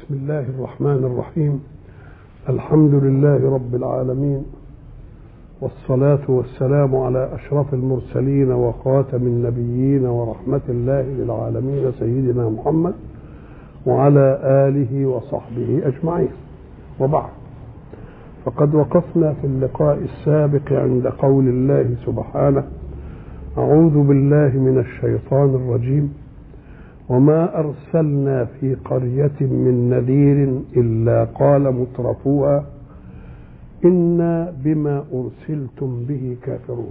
بسم الله الرحمن الرحيم الحمد لله رب العالمين والصلاة والسلام على أشرف المرسلين وخاتم النبيين ورحمة الله للعالمين سيدنا محمد وعلى آله وصحبه أجمعين وبعد فقد وقفنا في اللقاء السابق عند قول الله سبحانه أعوذ بالله من الشيطان الرجيم وما أرسلنا في قرية من نذير إلا قال مترفوها إنا بما أرسلتم به كافرون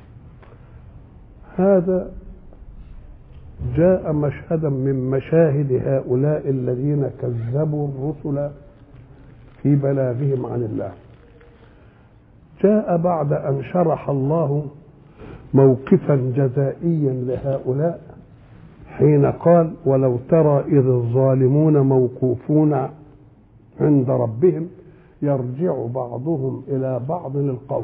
هذا جاء مشهدا من مشاهد هؤلاء الذين كذبوا الرسل في بلاغهم عن الله جاء بعد أن شرح الله موقفا جزائيا لهؤلاء حين قال ولو ترى إذ الظالمون موقوفون عند ربهم يرجع بعضهم إلى بعض القول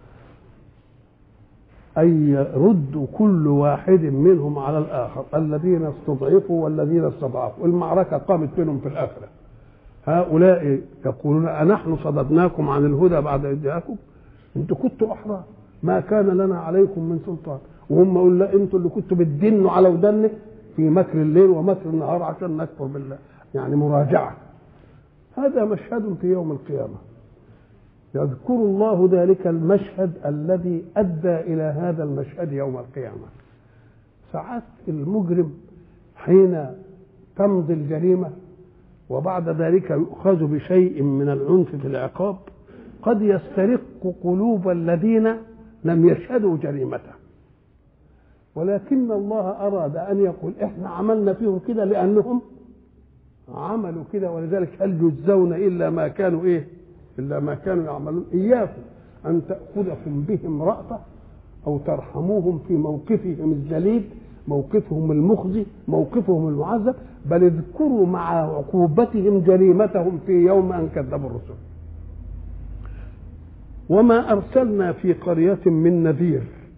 أي يرد كل واحد منهم على الآخر الذين استضعفوا والذين استضعفوا المعركة قامت بينهم في الآخرة هؤلاء يقولون أنحن صددناكم عن الهدى بعد إذ جاءكم أنتم كنتوا أحرار ما كان لنا عليكم من سلطان وهم يقول لا أنتوا اللي كنتوا بتدنوا على ودنك في مكر الليل ومكر النهار عشان نكفر بالله يعني مراجعة هذا مشهد في يوم القيامة يذكر الله ذلك المشهد الذي أدى إلى هذا المشهد يوم القيامة ساعات المجرم حين تمضي الجريمة وبعد ذلك يؤخذ بشيء من العنف في العقاب قد يسترق قلوب الذين لم يشهدوا جريمته ولكن الله أراد أن يقول إحنا عملنا فيهم كده لأنهم عملوا كده ولذلك هل يجزون إلا ما كانوا إيه إلا ما كانوا يعملون إياكم أن تأخذكم بهم رأفة أو ترحموهم في موقفهم الجليد موقفهم المخزي موقفهم المعذب بل اذكروا مع عقوبتهم جريمتهم في يوم أن كذبوا الرسل وما أرسلنا في قرية من نذير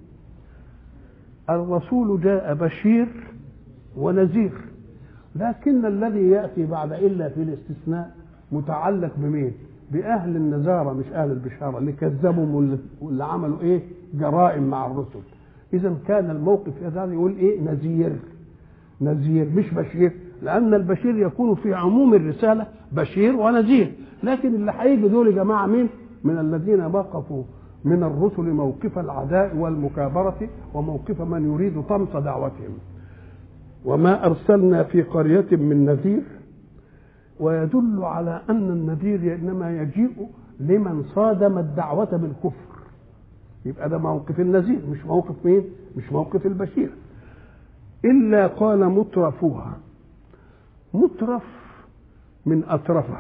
الرسول جاء بشير ونذير لكن الذي يأتي بعد إلا في الاستثناء متعلق بمين بأهل النزارة مش أهل البشارة اللي كذبوا واللي عملوا إيه جرائم مع الرسل إذا كان الموقف هذا يقول إيه نذير نذير مش بشير لأن البشير يكون في عموم الرسالة بشير ونذير لكن اللي هيجي دول يا جماعة مين من الذين وقفوا من الرسل موقف العداء والمكابرة وموقف من يريد طمس دعوتهم وما أرسلنا في قرية من نذير ويدل على أن النذير إنما يجيء لمن صادم الدعوة بالكفر يبقى ده موقف النذير مش موقف مين مش موقف البشير إلا قال مترفوها مترف من أترفه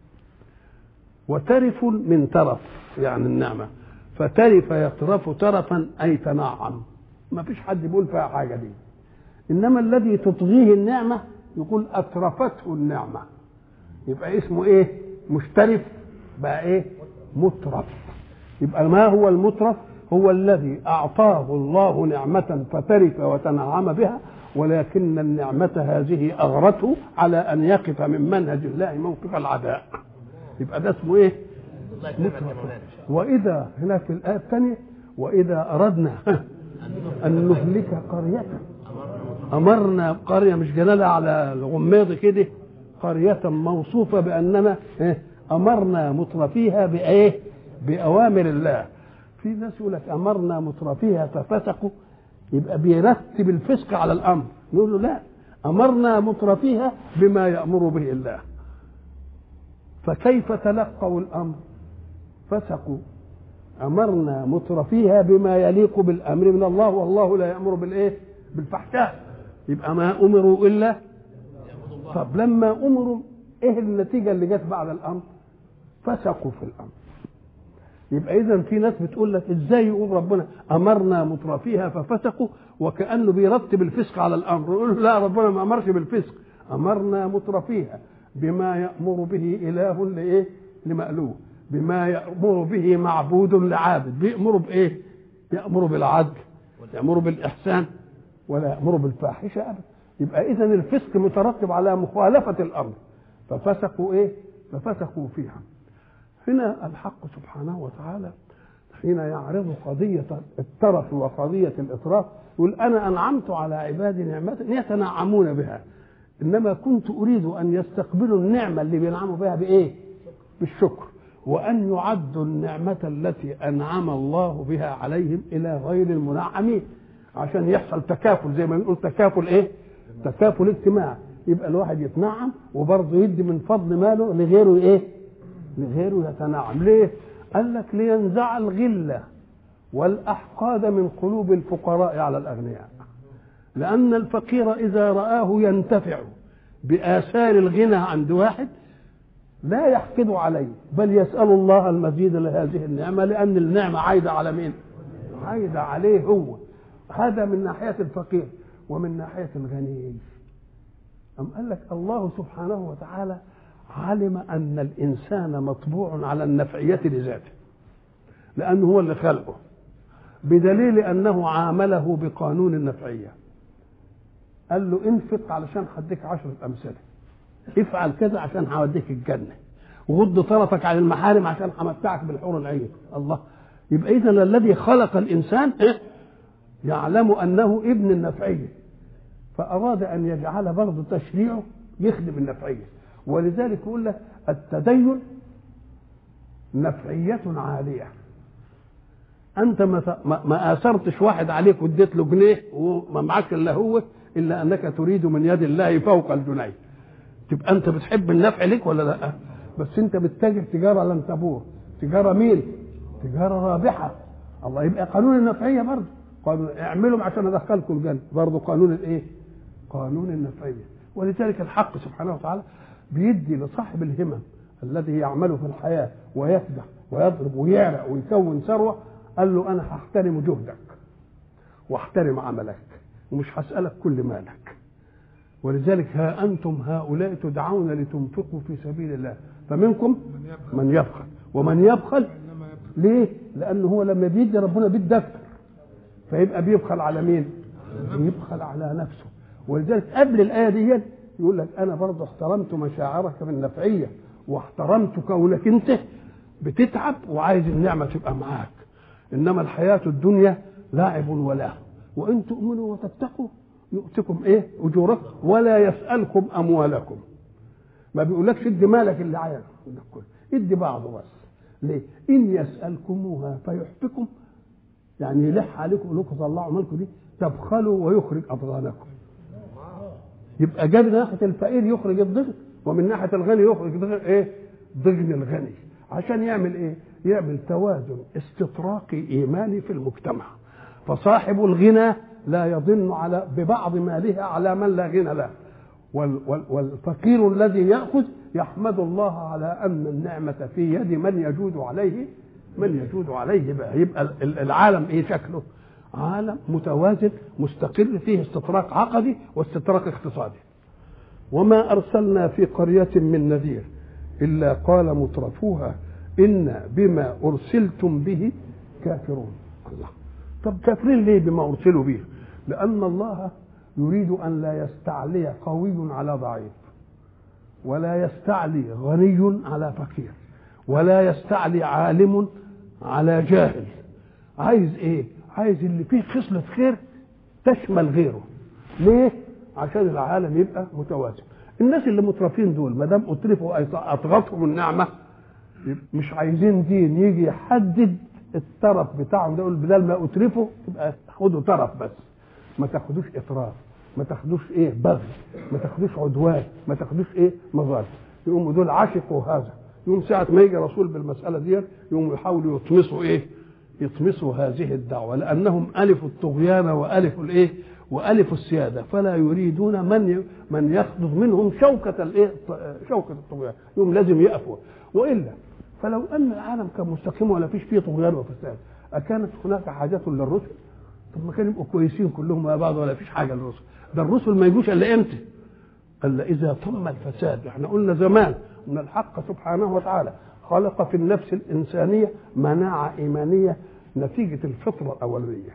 وترف من ترف يعني النعمة فترف يترف ترفا أي تنعم ما فيش حد بيقول فيها حاجة دي إنما الذي تطغيه النعمة يقول أترفته النعمة يبقى اسمه إيه مشترف بقى إيه مترف يبقى ما هو المترف هو الذي أعطاه الله نعمة فترف وتنعم بها ولكن النعمة هذه أغرته على أن يقف من منهج الله موقف العداء يبقى ده اسمه إيه مترف وإذا هنا في الآية الثانية وإذا أردنا أن نهلك قرية أمرنا قرية مش جلالة على الغميض كده قرية موصوفة بأننا أمرنا مترفيها بإيه؟ بأوامر الله في ناس يقول لك أمرنا مترفيها ففسقوا يبقى بيرتب الفسق على الأمر نقول له لا أمرنا مترفيها بما يأمر به الله فكيف تلقوا الأمر فسقوا أمرنا مترفيها بما يليق بالأمر من الله والله لا يأمر بالإيه بالفحشاء يبقى ما أمروا إلا طب لما أمروا إيه النتيجة اللي جت بعد الأمر فسقوا في الأمر يبقى إذا في ناس بتقول لك إزاي يقول ربنا أمرنا مترفيها ففسقوا وكأنه بيرتب الفسق على الأمر يقول لا ربنا ما أمرش بالفسق أمرنا مترفيها بما يأمر به إله لإيه لمألوه بما يأمر به معبود لعابد بيأمر بإيه يأمر بالعدل يأمر بالإحسان ولا يأمر بالفاحشة أبدا يبقى إذا الفسق مترتب على مخالفة الأمر ففسقوا ايه ففسقوا فيها هنا الحق سبحانه وتعالى حين يعرض قضية الترف وقضية الإطراف يقول أنا أنعمت على عبادي نعمة يتنعمون بها إنما كنت أريد أن يستقبلوا النعمة اللي بينعموا بها بإيه؟ بالشكر وأن يعدوا النعمة التي أنعم الله بها عليهم إلى غير المنعمين عشان يحصل تكافل زي ما بنقول تكافل إيه؟ تكافل اجتماعي يبقى الواحد يتنعم وبرضه يدي من فضل ماله لغيره إيه؟ لغيره يتنعم ليه؟ قال لك لينزع الغلة والأحقاد من قلوب الفقراء على الأغنياء لأن الفقير إذا رآه ينتفع بآثار الغنى عند واحد لا يحقد عليه بل يسأل الله المزيد لهذه النعمة لأن النعمة عايدة على مين؟ عايدة عليه هو هذا من ناحية الفقير ومن ناحية الغني أم قال لك الله سبحانه وتعالى علم أن الإنسان مطبوع على النفعية لذاته لأنه هو اللي خلقه بدليل أنه عامله بقانون النفعية قال له انفق علشان هديك عشرة أمثلة افعل كذا عشان هوديك الجنة وغض طرفك عن المحارم عشان همتعك بالحور العين الله يبقى إذا الذي خلق الإنسان إيه؟ يعلم أنه ابن النفعية فأراد أن يجعل برضه تشريعه يخدم النفعية ولذلك يقول لك التدين نفعية عالية أنت ما ما آثرتش واحد عليك واديت له جنيه وما معكش إلا هو إلا أنك تريد من يد الله فوق الجنيه تبقى أنت بتحب النفع لك ولا لا؟ بس أنت بتتاجر تجارة لن تبور تجارة مين؟ تجارة رابحة الله يبقى قانون النفعية برضه قانون اعملوا عشان أدخلكم الجنة برضه قانون الإيه؟ قانون النفعية ولذلك الحق سبحانه وتعالى بيدي لصاحب الهمم الذي يعمل في الحياة ويكدح ويضرب ويعرق ويكون ثروة قال له أنا هحترم جهدك واحترم عملك ومش هسألك كل مالك ولذلك ها أنتم هؤلاء تدعون لتنفقوا في سبيل الله فمنكم من يبخل ومن يبخل ليه؟ لأنه هو لما بيدي ربنا بيدي أكتر فيبقى بيبخل على مين؟ بيبخل على نفسه ولذلك قبل الآية دي يقول لك انا برضه احترمت مشاعرك النفعيه واحترمت كونك انت بتتعب وعايز النعمه تبقى معاك انما الحياه الدنيا لاعب وله وان تؤمنوا وتتقوا يؤتكم ايه اجوركم ولا يسالكم اموالكم ما بيقولكش ادي مالك اللي عايز ادي بعضه بس ليه ان يسالكموها فيحفكم يعني يلح عليكم يقول لكم طلعوا مالكم دي تبخلوا ويخرج اضغانكم يبقى جاب ناحيه الفقير يخرج الضغن ومن ناحيه الغني يخرج ضغن ايه؟ ضغن الغني عشان يعمل ايه؟ يعمل توازن استطراقي ايماني في المجتمع فصاحب الغنى لا يظن على ببعض ماله على من لا غنى له وال وال والفقير الذي ياخذ يحمد الله على ان النعمه في يد من يجود عليه من يجود عليه بقى يبقى العالم ايه شكله؟ عالم متوازن مستقر فيه استطراق عقدي واستطراق اقتصادي وما ارسلنا في قريه من نذير الا قال مترفوها ان بما ارسلتم به كافرون الله طب كافرين ليه بما ارسلوا به لان الله يريد ان لا يستعلي قوي على ضعيف ولا يستعلي غني على فقير ولا يستعلي عالم على جاهل عايز ايه عايز اللي فيه خصلة خير تشمل غيره ليه عشان العالم يبقى متوازن الناس اللي مترفين دول ما دام اترفوا اطغتهم النعمه مش عايزين دين يجي يحدد الترف بتاعهم ده يقول بدل ما اترفوا يبقى خدوا ترف بس ما تاخدوش اطراف ما تاخدوش ايه بغي ما تاخدوش عدوان ما تاخدوش ايه مظالم يقوموا دول عشقوا هذا يوم ساعة ما يجي رسول بالمسألة دي يقوموا يحاولوا يطمسوا ايه يطمسوا هذه الدعوة لأنهم ألفوا الطغيان وألفوا الإيه وألفوا السيادة فلا يريدون من من يخطف منهم شوكة الإيه شوكة الطغيان يوم لازم يقفوا وإلا فلو أن العالم كان مستقيم ولا فيش فيه طغيان وفساد أكانت هناك حاجة للرسل طب ما كانوا يبقوا كويسين كلهم مع بعض ولا فيش حاجة للرسل ده الرسل ما يجوش إلا إمتى إلا إذا تم الفساد احنا قلنا زمان أن الحق سبحانه وتعالى خلق في النفس الإنسانية مناعة إيمانية نتيجة الفطرة الأولية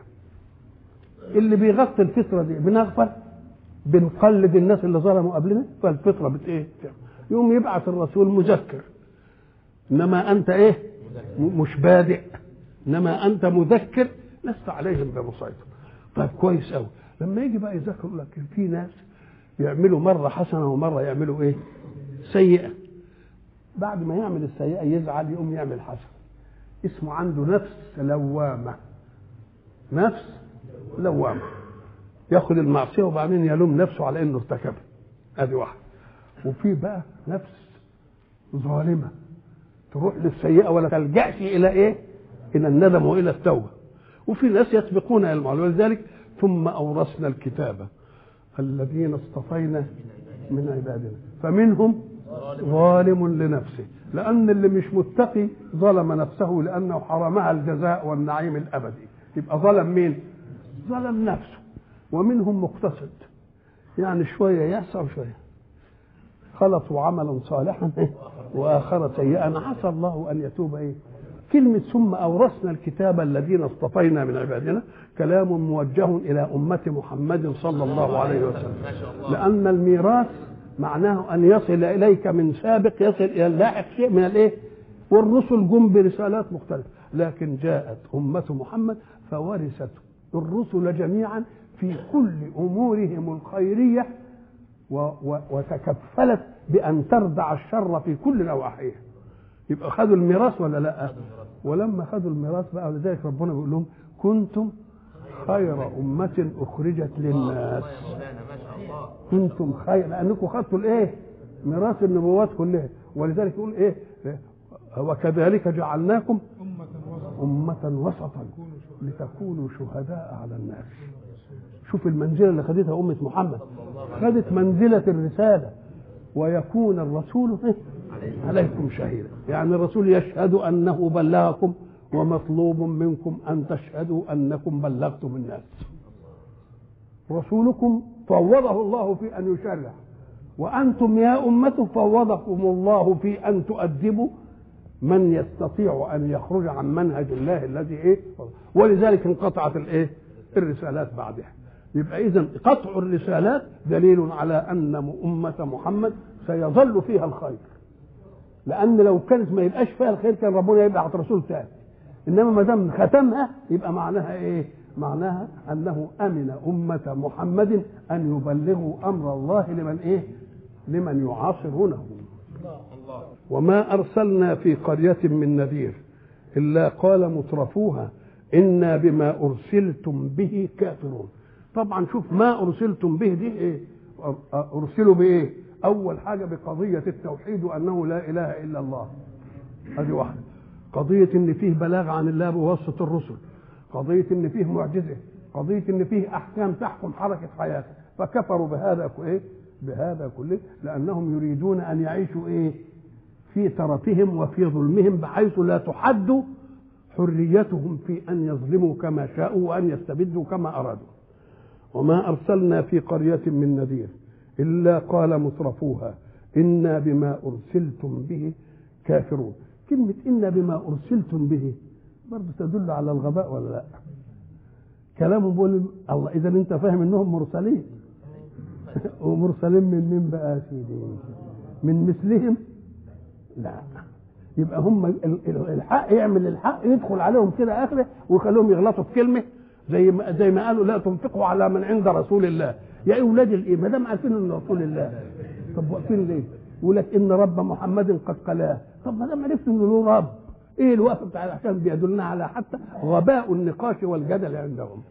اللي بيغطي الفطرة دي بنغفل بنقلد الناس اللي ظلموا قبلنا فالفطرة بت إيه؟ يقوم يبعث الرسول مذكر انما انت ايه م- مش بادئ انما انت مذكر لست عليهم بمسيطر طيب كويس قوي لما يجي بقى يذكر يقول لك في ناس يعملوا مره حسنه ومره يعملوا ايه سيئه بعد ما يعمل السيئه يزعل يقوم يعمل حسنه اسمه عنده نفس لوامه نفس لوامه ياخد المعصيه وبعدين يلوم نفسه على انه ارتكبها ادي واحده وفي بقى نفس ظالمه تروح للسيئه ولا تلجاش الى ايه؟ الى الندم والى التوبه وفي ناس يسبقون الى المعلومه ولذلك ثم اورثنا الكتاب الذين اصطفينا من عبادنا فمنهم ظالم لنفسه لان اللي مش متقي ظلم نفسه لانه حرمها الجزاء والنعيم الابدي يبقى ظلم مين ظلم نفسه ومنهم مقتصد يعني شويه يعصى وشويه خلطوا عملا صالحا واخر سيئا عسى الله ان يتوب ايه كلمة ثم أورثنا الكتاب الذين اصطفينا من عبادنا كلام موجه إلى أمة محمد صلى الله عليه وسلم لأن الميراث معناه أن يصل إليك من سابق يصل إلى اللاحق شيء من الإيه والرسل جم برسالات مختلفة لكن جاءت أمة محمد فورثت الرسل جميعا في كل أمورهم الخيرية و و وتكفلت بأن تردع الشر في كل نواحيه يبقى خدوا الميراث ولا لا ولما خدوا الميراث بقى ولذلك ربنا بيقول لهم كنتم خير أمة أخرجت للناس كنتم خير لأنكم خدتوا الإيه ميراث النبوات كلها ولذلك يقول إيه وكذلك جعلناكم أمة وسطا لتكونوا شهداء على الناس شوف المنزلة اللي خدتها أمة محمد خدت منزلة الرسالة ويكون الرسول إيه؟ عليكم شهيدا يعني الرسول يشهد أنه بلغكم ومطلوب منكم أن تشهدوا أنكم بلغتم الناس رسولكم فوضه الله في أن يشرع وأنتم يا أمته فوضكم الله في أن تؤدبوا من يستطيع أن يخرج عن منهج الله الذي إيه ولذلك انقطعت الإيه الرسالات بعدها يبقى إذا قطع الرسالات دليل على أن أمة محمد سيظل فيها الخير لأن لو كانت ما يبقاش فيها الخير كان ربنا يبعث رسول ثاني إنما ما دام ختمها يبقى معناها إيه؟ معناها أنه أمن أمة محمد أن يبلغوا أمر الله لمن إيه؟ لمن يعاصرونه وما أرسلنا في قرية من نذير إلا قال مترفوها إنا بما أرسلتم به كافرون طبعا شوف ما أرسلتم به دي إيه أرسلوا بإيه أول حاجة بقضية التوحيد وأنه لا إله إلا الله هذه واحدة قضية إن فيه بلاغ عن الله بواسطة الرسل قضية إن فيه معجزة قضية إن فيه أحكام تحكم حركة حياته فكفروا بهذا إيه بهذا كله لأنهم يريدون أن يعيشوا إيه في ترفهم وفي ظلمهم بحيث لا تحد حريتهم في أن يظلموا كما شاءوا وأن يستبدوا كما أرادوا وما أرسلنا في قرية من نذير إلا قال مترفوها إنا بما أرسلتم به كافرون كلمة إنا بما أرسلتم به برضه تدل على الغباء ولا لا كلامه بيقول الله إذا أنت فاهم إنهم مرسلين ومرسلين من مين بقى يا سيدي من مثلهم لا يبقى هم الحق يعمل الحق يدخل عليهم كده اخره ويخليهم يغلطوا في كلمه زي ما زي ما قالوا لا تنفقوا على من عند رسول الله يا اولاد الايه ما دام عارفين ان رسول الله طب واقفين ليه؟ يقول لك ان رب محمد قد قلاه طب ما دام عرفت انه له رب ايه الوقف بتاع الاحكام بيدلنا على حتى غباء النقاش والجدل عندهم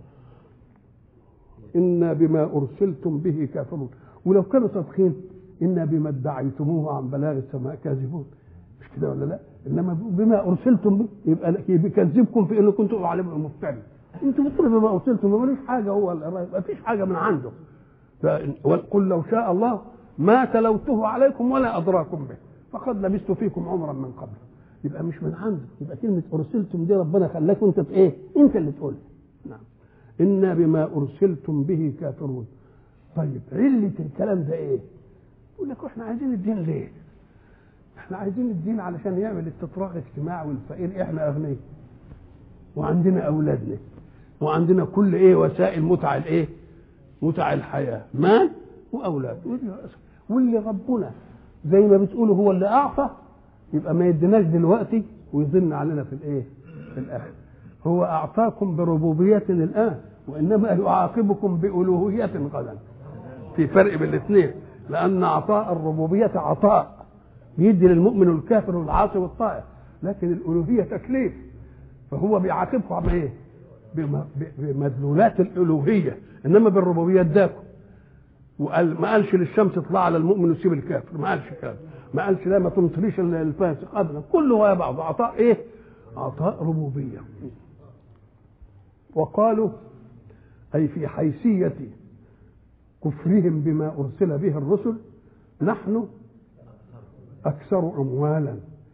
إنا بما أرسلتم به كافرون ولو كانوا صادقين إنا بما ادعيتموه عن بلاغ السماء كاذبون مش كده ولا لا إنما بما أرسلتم به يبقى بيكذبكم في إنكم كنتم عليهم مفتري انتوا بتقولوا بما أرسلتم ملوش حاجة هو ما فيش حاجة من عنده قل لو شاء الله ما تلوته عليكم ولا أدراكم به فقد لبثت فيكم عمرا من قبل يبقى مش من عنده يبقى كلمة أرسلتم دي ربنا خلاك أنت في إيه؟ أنت اللي تقولها نعم إنا بما أرسلتم به كافرون طيب علة الكلام ده إيه يقول لك إحنا عايزين الدين ليه إحنا عايزين الدين علشان يعمل استطراق اجتماعي والفقير إحنا أغنياء وعندنا أولادنا وعندنا كل إيه وسائل متع الإيه متع الحياة مال وأولاد واللي ربنا زي ما بتقولوا هو اللي اعطى يبقى ما يديناش دلوقتي ويظن علينا في الايه في الاخر هو اعطاكم بربوبيه الان وانما يعاقبكم بالوهيه غدا في فرق بين الاثنين لان عطاء الربوبيه عطاء يدي للمؤمن والكافر والعاصي والطائع لكن الالوهيه تكليف فهو بيعاقبكم على ايه بم- بمدلولات الالوهيه انما بالربوبيه اداكم وقال ما قالش للشمس اطلع على المؤمن وسيب الكافر ما قالش كده ما قالش لا ما تمطريش الفاسق ابدا كله هو بعض عطاء ايه عطاء ربوبيه وقالوا اي في حيثيه كفرهم بما ارسل به الرسل نحن اكثر اموالا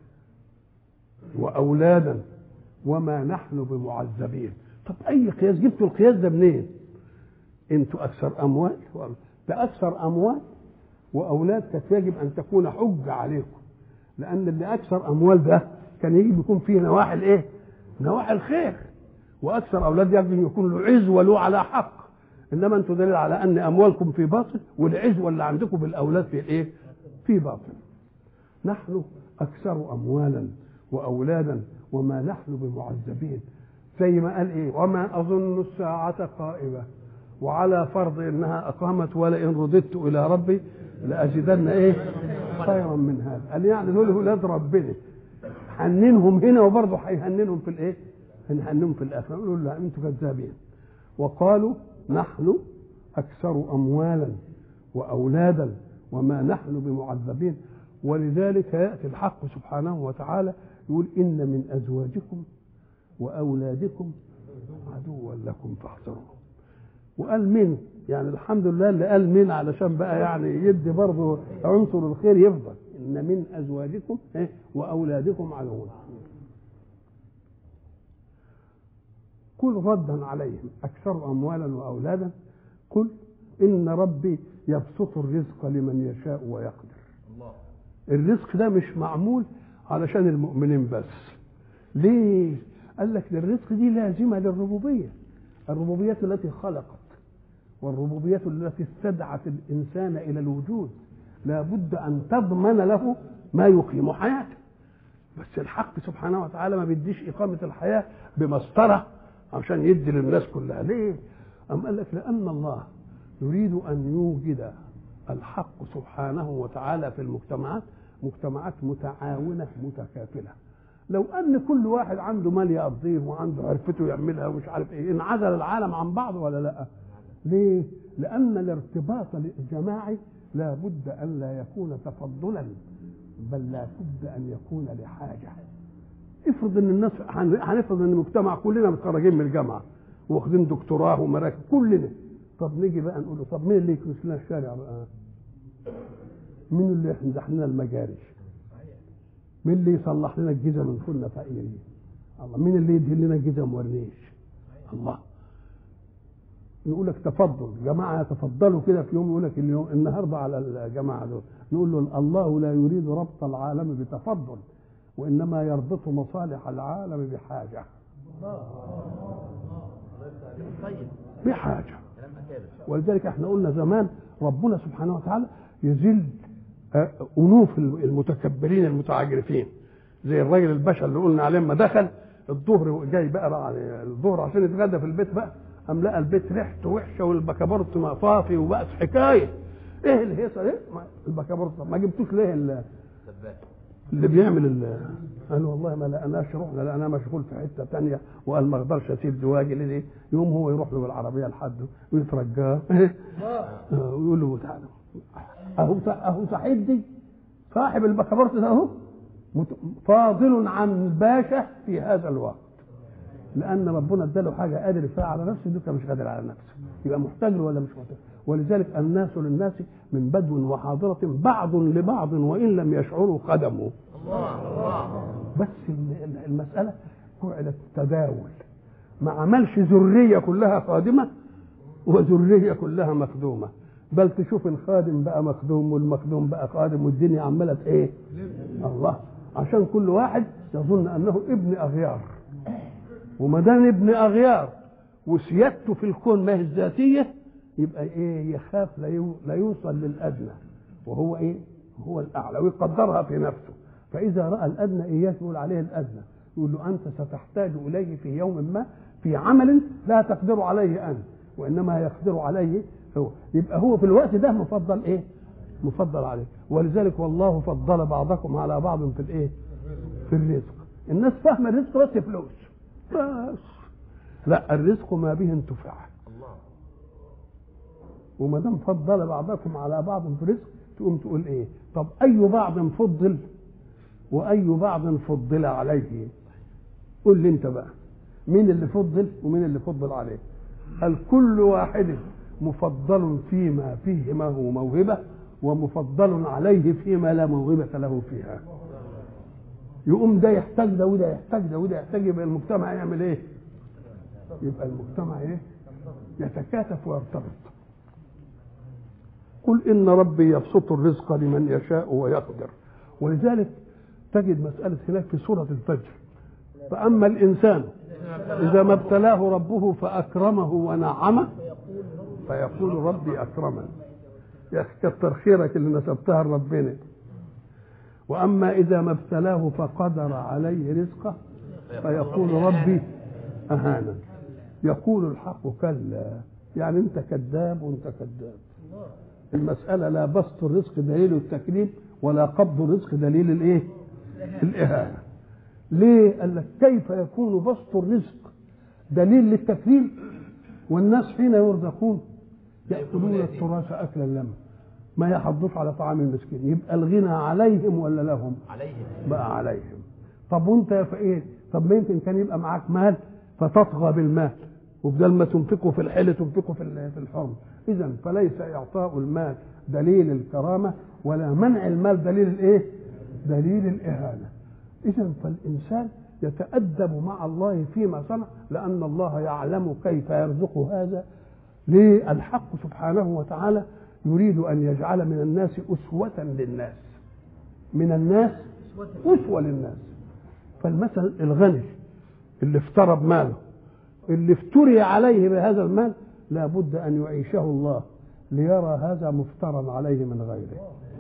واولادا وما نحن بمعذبين طب اي قياس جبتوا القياس ده منين انتوا اكثر اموال وأولاد. ده اكثر اموال واولاد كانت يجب ان تكون حجه عليكم لان اللي اكثر اموال ده كان يجب يكون فيه نواحي الايه نواحي الخير واكثر اولاد يجب ان يكون له عزوه له على حق انما انتوا دليل على ان اموالكم في باطل والعزوه اللي عندكم بالاولاد في الايه في باطل نحن اكثر اموالا واولادا وما نحن بمعذبين زي ما قال ايه وما اظن الساعه قائمه وعلى فرض انها اقامت ولئن رددت الى ربي لازيدن ايه خيرا من هذا قال يعني دول ولاد ربنا حننهم هنا وبرضه هيهننهم في الايه هنهنهم في الاخره نقول لا انتوا كذابين وقالوا نحن اكثر اموالا واولادا وما نحن بمعذبين ولذلك ياتي الحق سبحانه وتعالى يقول ان من ازواجكم واولادكم عدوا لكم فاحذروه وقال من يعني الحمد لله اللي قال من علشان بقى يعني يدي برضه عنصر الخير يفضل ان من ازواجكم إيه؟ واولادكم عدوا قل ردا عليهم اكثر اموالا واولادا قل ان ربي يبسط الرزق لمن يشاء ويقدر الرزق ده مش معمول علشان المؤمنين بس ليه قال لك ده الرزق دي لازمه للربوبيه الربوبيه التي خلقت والربوبيه التي استدعت الانسان الى الوجود لابد ان تضمن له ما يقيم حياته بس الحق سبحانه وتعالى ما بيديش اقامه الحياه بمسطره عشان يدي للناس كلها ليه أم قال لك لأن الله يريد أن يوجد الحق سبحانه وتعالى في المجتمعات مجتمعات متعاونة متكافلة لو أن كل واحد عنده مال يقضيه وعنده عرفته يعملها ومش عارف إيه انعزل العالم عن بعض ولا لا ليه لأن الارتباط الجماعي لا بد أن لا يكون تفضلا بل لا بد أن يكون لحاجة افرض ان الناس هنفرض ان المجتمع كلنا متخرجين من الجامعه واخدين دكتوراه ومراكز كلنا طب نيجي بقى نقول له طب مين اللي يكنس لنا الشارع بقى؟ مين اللي يمسح لنا المجاري؟ مين اللي يصلح لنا الجزم من كنا فقيرين؟ الله مين اللي يدهن لنا جزم ورنيش؟ الله يقول لك تفضل جماعه يتفضلوا كده في يوم يقول لك اليوم النهارده على الجماعه دول نقول له الله لا يريد ربط العالم بتفضل وانما يربط مصالح العالم بحاجه طيب بحاجه كلام اكابر ولذلك احنا قلنا زمان ربنا سبحانه وتعالى يذل آه، انوف المتكبرين المتعجرفين زي الراجل الباشا اللي قلنا عليه لما دخل الظهر جاي بقى, بقى الظهر عشان يتغدى في البيت بقى قام لقى البيت ريحته وحشه والبكابورت مطافي وبقت حكايه ايه الهيصه دي؟ ما- البكابورت ما جبتوش ليه ال- سباك اللي بيعمل ال قال والله ما لقناش رحنا لقناه مشغول في حته تانية وقال ما اقدرش اسيب دواجي ليه يوم هو يروح له بالعربيه لحده ويترجاه ويقول له تعالى اهو اهو صاحب دي صاحب البكابورت ده اهو مت- فاضل عن الباشا في هذا الوقت لان ربنا اداله حاجه قادر فيها على نفسه دوكا مش قادر على نفسه يبقى محتاج له ولا مش محتاج ولذلك الناس للناس من بدو وحاضرة بعض لبعض وإن لم يشعروا قدموا بس ال- المسألة جعلت تداول ما عملش ذرية كلها خادمة وذرية كلها مخدومة بل تشوف الخادم بقى مخدوم والمخدوم بقى خادم والدنيا عمالة ايه الله عشان كل واحد يظن انه ابن اغيار وما دام ابن اغيار وسيادته في الكون ما هي الذاتيه يبقى ايه يخاف لا يو- لا يوصل للادنى وهو ايه هو الاعلى ويقدرها في نفسه فاذا راى الادنى اياه يقول عليه الادنى يقول له انت ستحتاج اليه في يوم ما في عمل لا تقدر عليه انت وانما يقدر عليه هو يبقى هو في الوقت ده مفضل ايه مفضل عليه ولذلك والله فضل بعضكم على بعض في الايه في الرزق الناس فاهمه الرزق بس فلوس بس لا الرزق ما به انتفاع الله وما دام فضل بعضكم على بعض في الرزق تقوم تقول ايه طب اي بعض فضل واي بعض فضل عليه قول لي انت بقى مين اللي فضل ومين اللي فضل عليه هل كل واحد مفضل فيما فيه ما هو موهبه ومفضل عليه فيما لا موهبه له فيها يقوم ده يحتاج ده وده يحتاج ده وده يحتاج يبقى المجتمع يعمل ايه يبقى المجتمع ايه يتكاتف ويرتبط قل ان ربي يبسط الرزق لمن يشاء ويقدر ولذلك تجد مسألة هناك في سورة الفجر فأما الإنسان إذا ما ابتلاه ربه فأكرمه ونعمه فيقول ربي أكرمن يا أخي كتر خيرك اللي نسبتها لربنا وأما إذا ما ابتلاه فقدر عليه رزقه فيقول ربي أهانا يقول الحق كلا يعني أنت كذاب وأنت كذاب المسألة لا بسط الرزق دليل التكريم ولا قبض الرزق دليل الايه؟ الإهانة. ليه؟ قال لك كيف يكون بسط الرزق دليل للتكريم والناس حين يرزقون يأكلون التراث أكلا لما ما يحضوش على طعام المسكين يبقى الغنى عليهم ولا لهم؟ عليهم بقى عليهم طب وانت يا فقير طب ما يمكن كان يبقى معاك مال فتطغى بالمال وبدل ما تنفقه في الحل تنفقه في ال- في الحرم اذا فليس اعطاء المال دليل الكرامه ولا منع المال دليل الايه دليل الاهانه اذا فالانسان يتادب مع الله فيما صنع لان الله يعلم كيف يرزق هذا ليه الحق سبحانه وتعالى يريد ان يجعل من الناس اسوه للناس من الناس أسوة للناس فالمثل الغني اللي افترض ماله اللي افتري عليه بهذا المال لابد أن يعيشه الله ليرى هذا مفترى عليه من غيره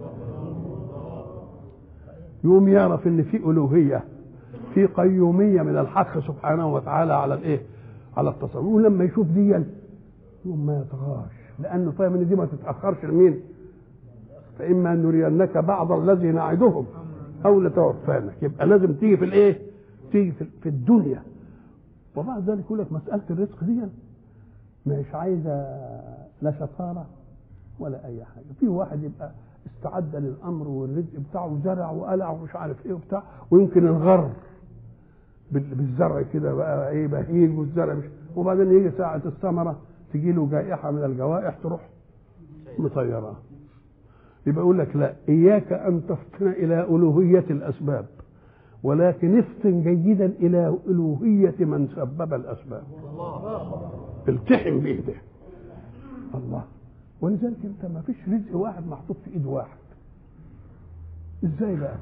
يقوم يعرف ان في الوهيه في قيوميه من الحق سبحانه وتعالى على الايه على التصرف ولما يشوف دي يقوم ما يطغاش لانه فاهم ان دي ما تتاخرش لمين فاما ان نرينك بعض الذي نعدهم او نتوفانك يبقى لازم تيجي في الايه تيجي في, في الدنيا وبعد ذلك يقول لك مساله الرزق دي مش عايزه لا شطاره ولا اي حاجه في واحد يبقى استعد للامر والرزق بتاعه وزرع وقلع ومش عارف ايه وبتاع ويمكن انغر بال- بالزرع كده بقى ايه بهيج والزرع مش وبعدين يجي ساعه الثمره تجي له جائحه من الجوائح تروح مطيراه يبقى يقول لك لا اياك ان تفطن الى الوهيه الاسباب ولكن افطن جيدا الى الوهيه من سبب الاسباب التحم به ده الله ولذلك انت ما فيش رزق واحد محطوط في ايد واحد ازاي بقى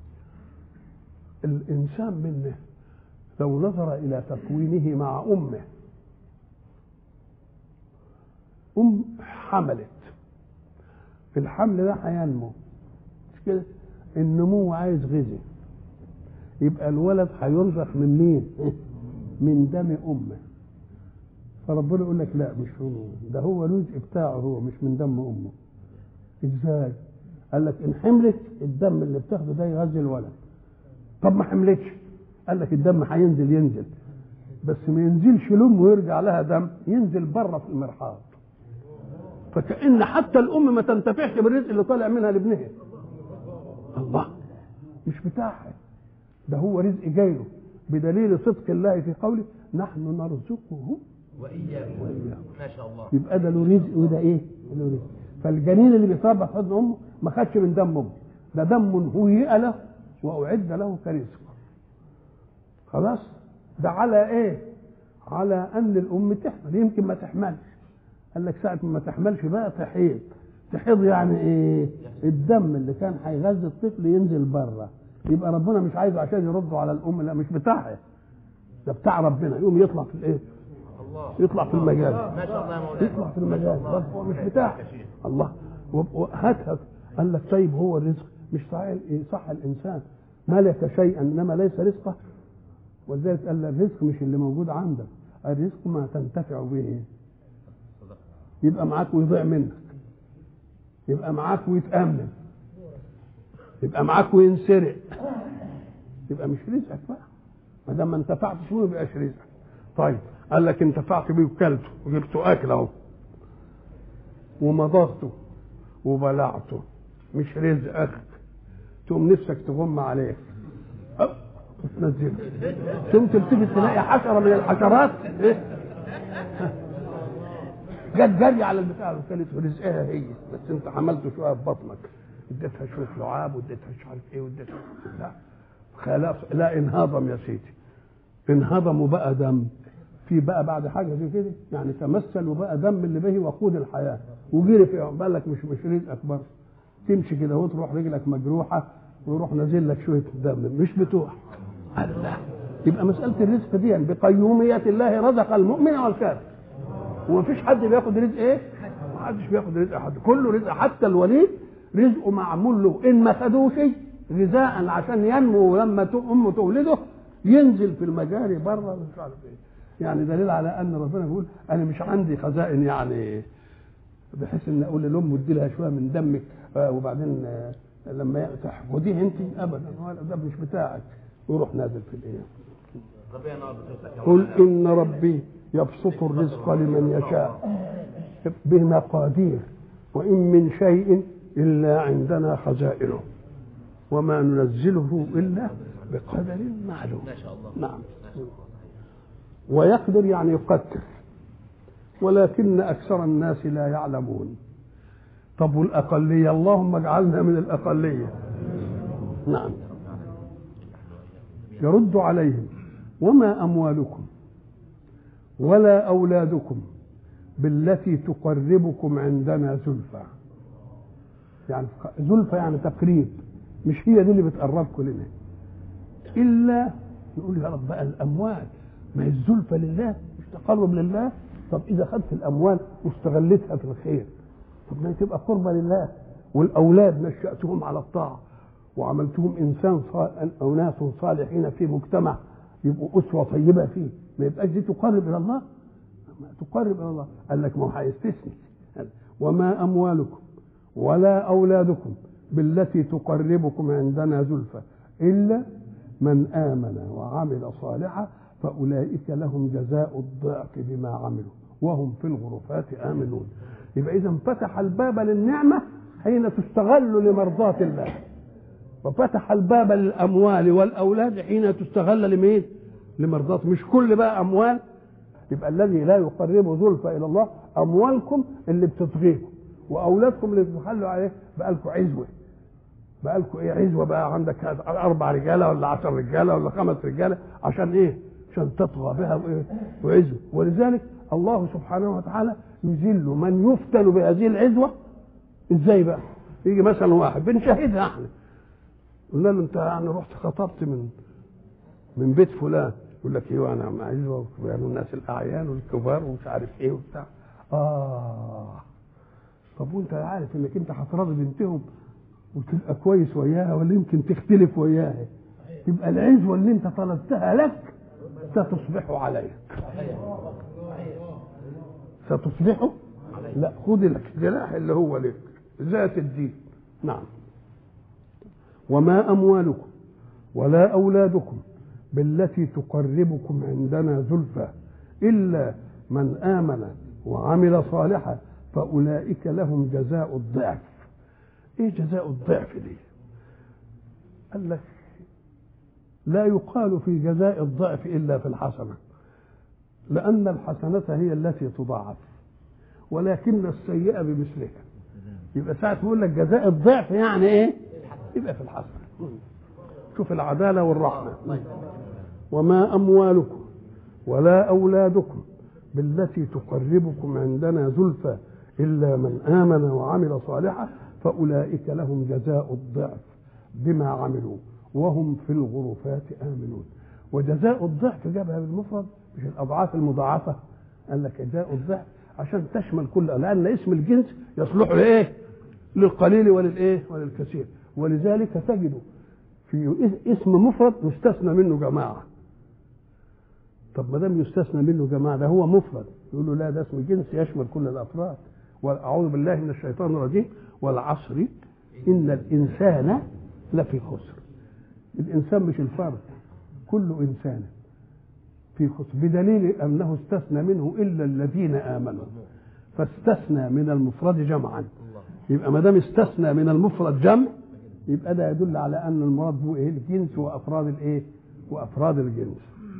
الانسان منه لو نظر الى تكوينه مع امه ام حملت في الحمل ده هينمو مش كده النمو عايز غذاء يبقى الولد هيرزق من مين من دم امه فربنا يقول لك لا مش هو ده هو رزق بتاعه هو مش من دم امه ازاي قال لك ان حملت الدم اللي بتاخده ده يغذي الولد طب ما حملتش قال لك الدم هينزل ينزل بس ما ينزلش لام ويرجع لها دم ينزل بره في المرحاض فكأن حتى الأم ما تنتفعش بالرزق اللي طالع منها لابنها الله مش بتاعها ده هو رزق جايله بدليل صدق الله في قوله نحن نرزقه وإياكم وإياكم ما شاء الله يبقى ده له رزق وده ايه؟ له رزق فالجنين اللي بيتربى في حضن امه ما خدش من دم امه ده دم هيئ له واعد له كرزق خلاص ده على ايه؟ على ان الام تحمل يمكن ما تحملش قال لك ساعة ما تحملش بقى تحيض تحيض يعني ايه الدم اللي كان هيغذي الطفل ينزل بره يبقى ربنا مش عايزه عشان يرده على الام لا مش بتاعها ده بتاع ربنا يقوم يطلع في الايه الله يطلع في المجال ما شاء الله يا مولانا يطلع في ما شاء المجال الله. بس هو مش خير بتاع يا شيخ. الله و- وهاتها قال لك طيب هو الرزق مش صحيح صح الانسان ملك شيئا انما ليس رزقه ولذلك قال الرزق مش اللي موجود عندك الرزق ما تنتفع به يبقى معاك ويضيع منك يبقى معاك ويتأمن يبقى معاك وينسرق يبقى مش رزقك بقى ما دام ما انتفعتش بيه ما يبقاش رزقك طيب قال لك انتفعت بيه وكلته وجبته اكل اهو ومضغته وبلعته مش رزقك تقوم نفسك تغم عليك أه، تنزله تقوم تلتفت تلاقي حشره من الحشرات ايه جت جري على البتاع وكانت رزقها هي بس انت عملت شويه في بطنك اديتها شويه لعاب واديتها مش عارف ايه واديتها لا خلاص لا انهضم يا سيدي انهضم وبقى دم في بقى بعد حاجه زي كده يعني تمثل وبقى دم اللي به وقود الحياه وجري في بالك مش مش رزقك برضه تمشي كده وتروح رجلك مجروحه ويروح نازل لك شويه دم مش بتوع الله يبقى مساله الرزق دي بقيوميه الله رزق المؤمن والكافر ومفيش حد بياخد رزق ايه؟ ما حدش بياخد رزق حد كله رزق حتى الوليد رزقه معمول له ان ما خدوش غذاء عشان ينمو ولما ت- امه تولده ينزل في المجاري بره مش عارف ايه يعني دليل على ان ربنا بيقول انا مش عندي خزائن يعني بحيث ان اقول لامه ادي لها شويه من دمك آه وبعدين آه لما تحفظيه انت ابدا ولا ده مش بتاعك ويروح نازل في الايه ربنا نار بتوسع قل ان ربي يبسط الرزق لمن يشاء بمقادير وان من شيء الا عندنا خزائنه وما ننزله الا بقدر معلوم ما شاء الله نعم ما شاء الله ويقدر يعني يقدر ولكن اكثر الناس لا يعلمون طب والاقليه اللهم اجعلنا من الاقليه نعم يرد عليهم وما اموالكم ولا اولادكم بالتي تقربكم عندنا زلفى يعني زلفى يعني تقريب مش هي دي اللي بتقربكم لنا الا نقول يا رب بقى الاموال ما هي الزلفى لله مش تقرب لله طب اذا خدت الاموال واستغلتها في الخير طب ما هي تبقى قربة لله والاولاد نشاتهم على الطاعه وعملتهم انسان صال... او ناس صالحين في مجتمع يبقوا اسوه طيبه فيه ما يبقاش دي تقرب الى الله ما تقرب الى الله قال لك ما هو هيستثني قال وما اموالكم ولا اولادكم بالتي تقربكم عندنا زلفى الا من امن وعمل صالحا فاولئك لهم جزاء الضعف بما عملوا وهم في الغرفات امنون يبقى اذا فتح الباب للنعمه حين تستغل لمرضاه الله وفتح الباب للاموال والاولاد حين تستغل لمين؟ لمرضاه مش كل بقى اموال يبقى الذي لا يقرب زلفى الى الله اموالكم اللي بتطغيكم واولادكم اللي بتخلوا عليه بقى لكم عزوه بقى لكم ايه عزوه بقى عندك اربع رجاله ولا عشر رجاله ولا خمس رجاله عشان ايه؟ عشان تطغى بها وايه؟ وعزوه ولذلك الله سبحانه وتعالى يذل من يفتن بهذه العزوه ازاي بقى؟ يجي مثلا واحد بنشاهدها احنا قلنا له انت يعني رحت خطبت من من بيت فلان يقول لك ايوه انا عزوه يعني الناس الاعيان والكبار ومش عارف ايه وبتاع اه طب وانت عارف انك انت هتراضي بنتهم وتبقى كويس وياها ولا يمكن تختلف وياها يبقى العزوه اللي انت طلبتها لك ستصبح عليك ستصبح لا خذ الجناح اللي هو لك ذات الدين نعم وما اموالكم ولا اولادكم بالتي تقربكم عندنا زلفى الا من امن وعمل صالحا فاولئك لهم جزاء الضعف ايه جزاء الضعف دي قال لك لا يقال في جزاء الضعف الا في الحسنه لان الحسنه هي التي تضاعف ولكن السيئه بمثلها يبقى ساعه يقول لك جزاء الضعف يعني ايه يبقى في الحسنه شوف العداله والرحمه وما اموالكم ولا اولادكم بالتي تقربكم عندنا زلفى الا من امن وعمل صالحا فاولئك لهم جزاء الضعف بما عملوا وهم في الغرفات امنون وجزاء الضعف جابها بالمفرد مش الاضعاف المضاعفه قال لك جزاء الضعف عشان تشمل كل لان اسم الجنس يصلح لايه؟ للقليل وللايه وللكثير ولذلك تجد في اسم مفرد يستثنى منه جماعه طب ما دام يستثنى منه جماعه ده هو مفرد يقول له لا ده اسم جنس يشمل كل الافراد واعوذ بالله من الشيطان الرجيم والعصر ان الانسان لفي خسر الانسان مش الفرد كل انسان في خسر بدليل انه استثنى منه الا الذين امنوا فاستثنى من المفرد جمعا يبقى ما دام استثنى من المفرد جمع يبقى ده يدل على ان المراد هو ايه الجنس وافراد الايه وافراد الجنس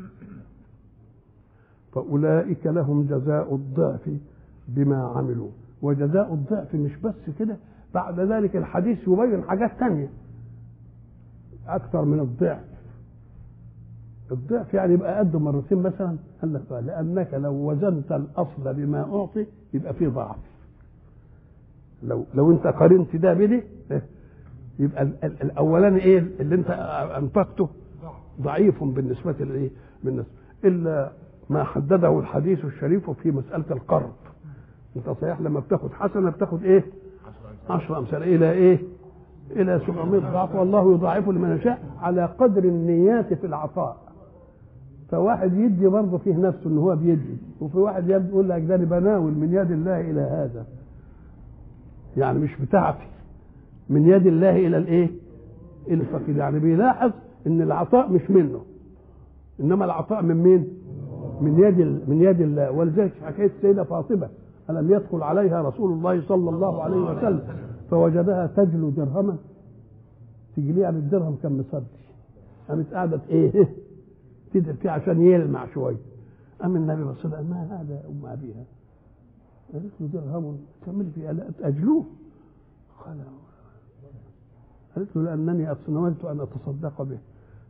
فاولئك لهم جزاء الضعف بما عملوا وجزاء الضعف مش بس كده بعد ذلك الحديث يبين حاجات تانية اكثر من الضعف الضعف يعني يبقى قد مرتين مثلا قال لك لانك لو وزنت الاصل بما اعطي يبقى فيه ضعف لو لو انت قارنت ده بده يبقى الاولاني ايه اللي انت انفقته ضعيف بالنسبه لايه بالنسبه الا ما حدده الحديث الشريف في مساله القرض انت صحيح لما بتاخد حسنه بتاخد ايه عشر امثال الى ايه الى 700 ضعف والله يضاعف لمن يشاء على قدر النيات في العطاء فواحد يدي برضه فيه نفسه ان هو بيدي وفي واحد يقول لك ده انا بناول من يد الله الى هذا يعني مش بتاعتي من يد الله الى الايه الى الفقير يعني بيلاحظ ان العطاء مش منه انما العطاء من مين من يد من يد الله ولذلك حكايه السيده فاطمه الم يدخل عليها رسول الله صلى الله عليه وسلم فوجدها تجلو درهما تجليه عن الدرهم كان مصدي قامت قعدت ايه تدعي فيه عشان يلمع شويه قام النبي بص لها ما هذا يا ام ابيها قالت له درهم تعمل فيه قالت اجلوه قال قالت له لانني نويت ان اتصدق به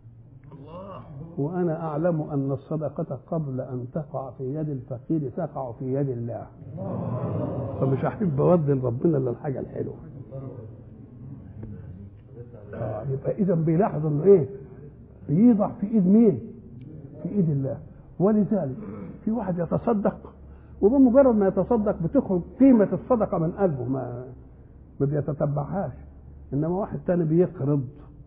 وانا اعلم ان الصدقه قبل ان تقع في يد الفقير تقع في يد الله فمش هحب اودي لربنا الا الحاجه الحلوه آه يبقى اذا بيلاحظ انه ايه بيضع في ايد مين في ايد الله ولذلك في واحد يتصدق وبمجرد ما يتصدق بتخرج قيمة الصدقة من قلبه ما ما بيتتبعهاش إنما واحد تاني بيقرض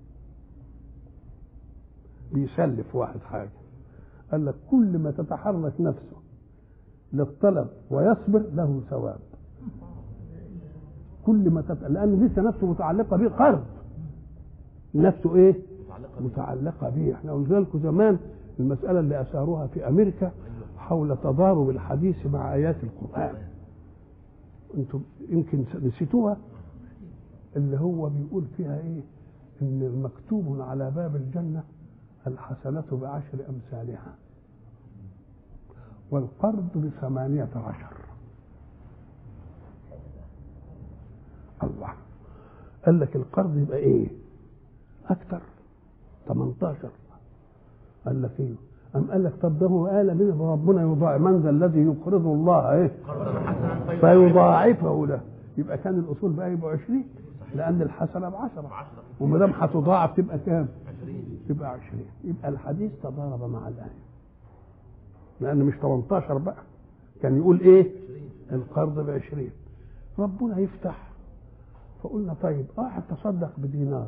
بيسلف واحد حاجة قال لك كل ما تتحرك نفسه للطلب ويصبر له ثواب كل ما تت... لأن لسه نفسه متعلقة به قرض نفسه إيه؟ متعلقة به احنا قلنا لكم زمان المسألة اللي أثاروها في أمريكا حول تضارب الحديث مع آيات القرآن انتم يمكن نسيتوها اللي هو بيقول فيها ايه ان مكتوب على باب الجنة الحسنة بعشر أمثالها والقرض بثمانية عشر الله قال لك القرض يبقى ايه اكتر 18 قال لك ايه أم قال لك طب ده هو قال منه ربنا يضاعف من ذا الذي يقرض الله ايه فيضاعفه له يبقى كان الاصول بقى يبقى 20 لان الحسنه ب 10 وما دام هتضاعف تبقى كام؟ تبقى 20 يبقى الحديث تضارب مع الايه لان مش 18 بقى كان يقول ايه؟ القرض ب 20 ربنا يفتح فقلنا طيب واحد تصدق بدينار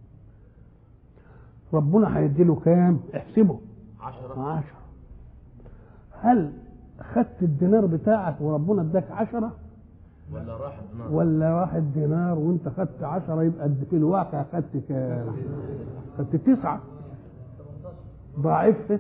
ربنا هيدي له كام؟ احسبه عشرة عشرة هل خدت الدينار بتاعك وربنا اداك عشرة ولا راح الدينار ولا واحد دينار وانت خدت عشرة يبقى في الواقع خدت كام خدت تسعة ضاعفت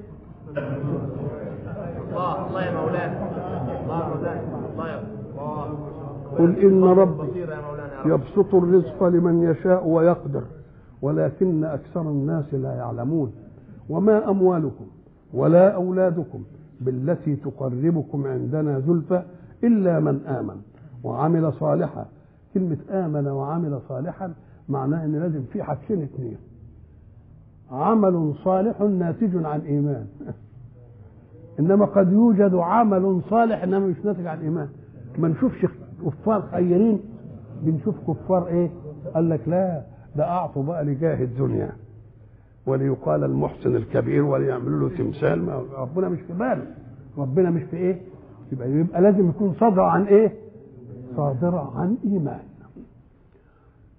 الله الله يا مولانا الله يا مولانا الله يا الله قل إن ربي بصير يا مولانا يا رب يبسط الرزق لمن يشاء ويقدر ولكن أكثر الناس لا يعلمون وما أموالكم ولا أولادكم بالتي تقربكم عندنا زلفى إلا من آمن وعمل صالحا كلمة آمن وعمل صالحا معناه إن لازم في حاجتين اتنين عمل صالح ناتج عن إيمان إنما قد يوجد عمل صالح إنما مش ناتج عن إيمان ما نشوفش كفار خيرين بنشوف كفار إيه قال لك لا ده أعطوا بقى لجاه الدنيا وليقال المحسن الكبير وليعملوا له تمثال ما ربنا مش في باله ربنا مش في ايه يبقى يبقى لازم يكون صادر عن ايه صادر عن ايمان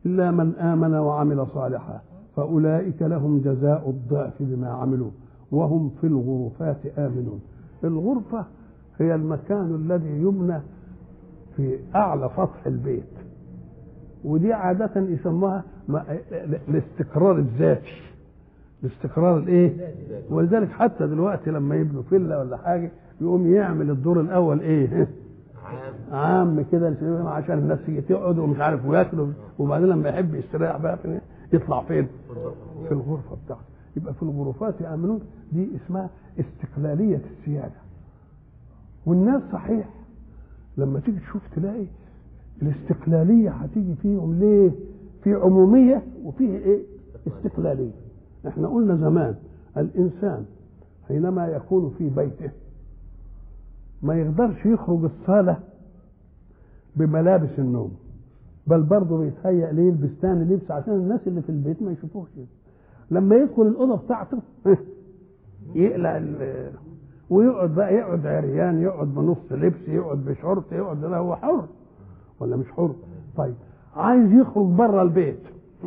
إلا من آمن وعمل صالحا فأولئك لهم جزاء الضعف بما عملوا وهم في الغرفات آمنون الغرفة هي المكان الذي يبنى في أعلى سطح البيت ودي عادة يسموها الاستقرار الذاتي الاستقرار الايه ولذلك حتى دلوقتي لما يبنوا فيلا ولا حاجه يقوم يعمل الدور الاول ايه عام عام كده عشان الناس تيجي تقعد ومش عارف وياكلوا وبعدين لما يحب يستريح بقى فين؟ يطلع فين؟ في الغرفه بتاعته يبقى في الغرفات يامنون دي اسمها استقلاليه السياده والناس صحيح لما تيجي تشوف تلاقي الاستقلاليه هتيجي فيهم ليه؟ في عموميه وفيه ايه؟ استقلاليه احنا قلنا زمان الانسان حينما يكون في بيته ما يقدرش يخرج الصاله بملابس النوم بل برضه بيتهيأ ليه يلبس تاني لبس عشان الناس اللي في البيت ما يشوفوش لما يدخل الاوضه بتاعته يقلع ال- ويقعد بقى يقعد عريان يقعد بنص لبس يقعد بشورت يقعد ده هو حر ولا مش حر طيب عايز يخرج بره البيت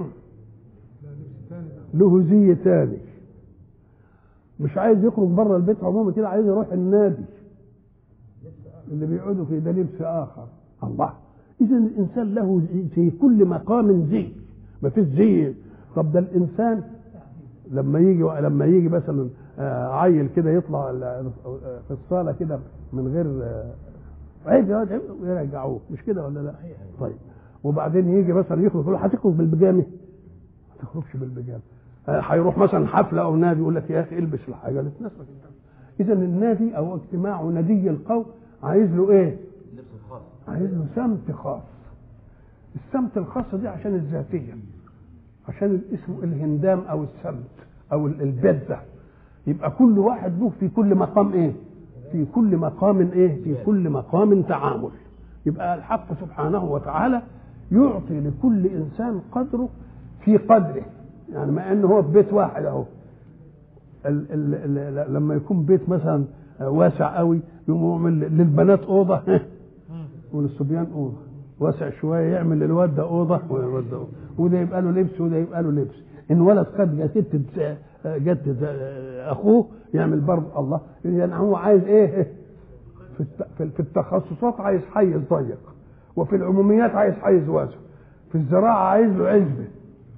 له زي تاني مش عايز يخرج بره البيت عموما كده عايز يروح النادي اللي بيقعدوا فيه ده لبس اخر الله اذا الانسان له زي- في كل مقام زي ما فيش زي طب ده الانسان لما يجي لما يجي مثلا آه، عيل كده يطلع ال- في الصاله كده من غير آه، عيب يا واد، عيب ويرجعوه مش كده ولا لا؟ طيب وبعدين يجي مثلا يخرج يقول له هتخرج بالبيجامه ما تخرجش بالبيجامه آه، هيروح مثلا حفله او نادي يقول لك يا اخي البس الحاجه اللي تناسبك اذا النادي او اجتماع ندي القوم عايز له ايه؟ اللبس الخاص عايز له سمت خاص السمت الخاص دي عشان الذاتيه عشان الاسم الهندام او السمت او ال- البذه يبقى كل واحد له في كل مقام ايه في كل مقام ايه في كل مقام تعامل يبقى الحق سبحانه وتعالى يعطي لكل انسان قدره في قدره يعني مع انه هو في بيت واحد اهو ال ال ال لما يكون بيت مثلا واسع قوي يقوم يعمل للبنات اوضه وللصبيان اوضه واسع شويه يعمل للواد ده اوضه وللواد ده اوضه وده يبقى له لبس وده يبقى له لبس ان ولد خد جدد جدد اخوه يعمل برضه الله يعني هو عايز ايه في الت- في- في التخصصات عايز حيز ضيق وفي العموميات عايز حيز واسع في الزراعه عايز له عزبه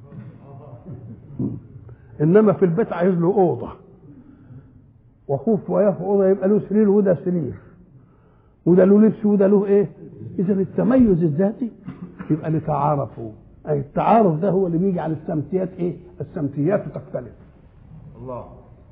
انما في البيت عايز له اوضه وخوف وياه في اوضه يبقى له سرير وده سرير وده له لبس وده له ايه اذا التميز الذاتي يبقى لتعارفوا اي التعارف ده هو اللي بيجي على السمتيات ايه السمتيات تختلف الله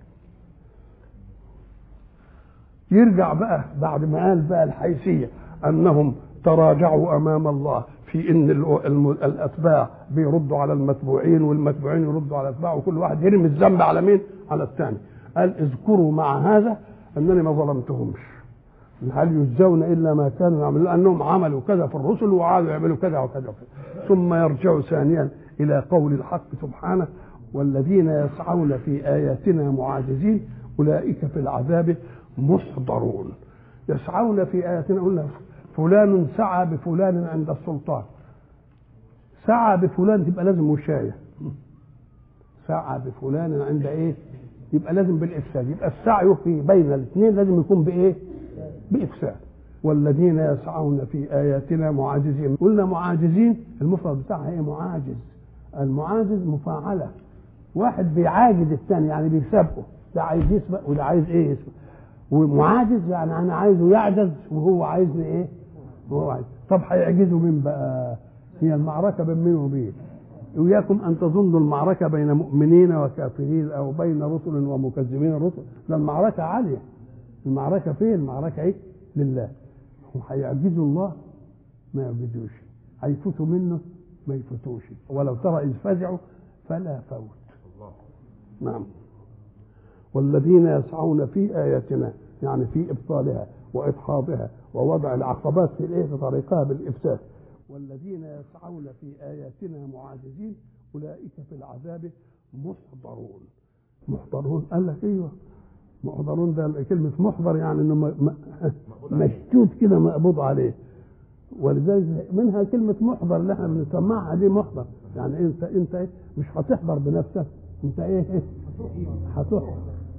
يرجع بقى بعد ما قال بقى الحيثيه انهم تراجعوا امام الله في ان ال- الم- الاتباع بيردوا على المتبوعين والمتبوعين يردوا على الاتباع وكل واحد يرمي الذنب على مين؟ على الثاني. قال اذكروا مع هذا انني ما ظلمتهمش. هل يجزون الا ما كانوا يعملون لانهم عملوا كذا في الرسل وعادوا يعملوا كذا وكذا وكذا. ثم يرجعوا ثانيا الى قول الحق سبحانه والذين يسعون في اياتنا معاجزين اولئك في العذاب محضرون. يسعون في اياتنا قلنا فلان سعى بفلان عند السلطان سعى بفلان تبقى لازم وشايه سعى بفلان عند ايه يبقى لازم بالافساد يبقى السعي في بين الاثنين لازم يكون بايه بافساد والذين يسعون في اياتنا معاجزين قلنا معاجزين المفرد بتاعها ايه معاجز المعاجز مفاعله واحد بيعاجز الثاني يعني بيسابقه ده عايز يسبق وده عايز ايه يسبق ومعاجز يعني انا عايزه يعجز وهو عايزني ايه وهو عايز طب هيعجزوا مين بقى هي المعركه بين مين وبين إياكم أن تظنوا المعركة بين مؤمنين وكافرين أو بين رسل ومكذبين الرسل ده المعركة عالية المعركة فين المعركة إيه لله هم هيعجزوا الله ما يعجزوش هيفوتوا منه ما يفوتوش ولو ترى إذ فزعوا فلا فوت الله نعم والذين يسعون في آياتنا يعني في إبطالها وإدحاضها ووضع العقبات في الإيه في طريقها بالإفساد والذين يسعون في آياتنا معاجزين أولئك في العذاب محضرون محضرون قال لك أيوه محضرون ده كلمة محضر يعني إنه م- م- مشدود كده مقبوض عليه ولذلك منها كلمة محضر اللي احنا بنسمعها دي محضر يعني انت انت إيه؟ مش هتحضر بنفسك انت ايه إيه؟ هتحضر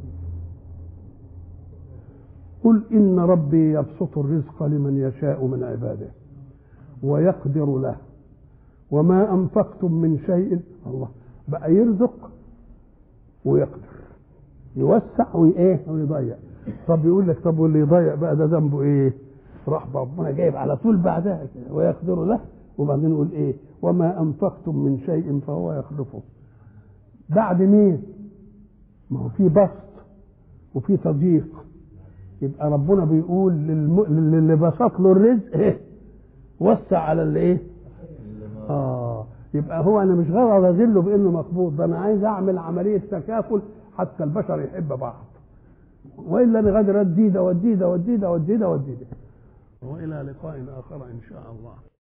قل إن ربي يبسط الرزق لمن يشاء من عباده ويقدر له وما أنفقتم من شيء الله بقى يرزق ويقدر يوسع وإيه ويضيع طب يقول لك طب واللي يضيع بقى ده ذنبه إيه؟ راح ربنا جايب على طول بعدها كده ويقدر له وبعدين يقول إيه؟ وما أنفقتم من شيء فهو يخلفه بعد مين؟ ما هو في بسط وفي تضييق يبقى ربنا بيقول للم... للي بسط له الرزق ايه وسع على اللي ايه اه يبقى هو انا مش غرض اذله بانه مقبوض ده انا عايز اعمل عمليه تكافل حتى البشر يحب بعض والا انا غادر ادي ده وادي ده وادي ده وادي ده وادي ده والى لقاء اخر ان شاء الله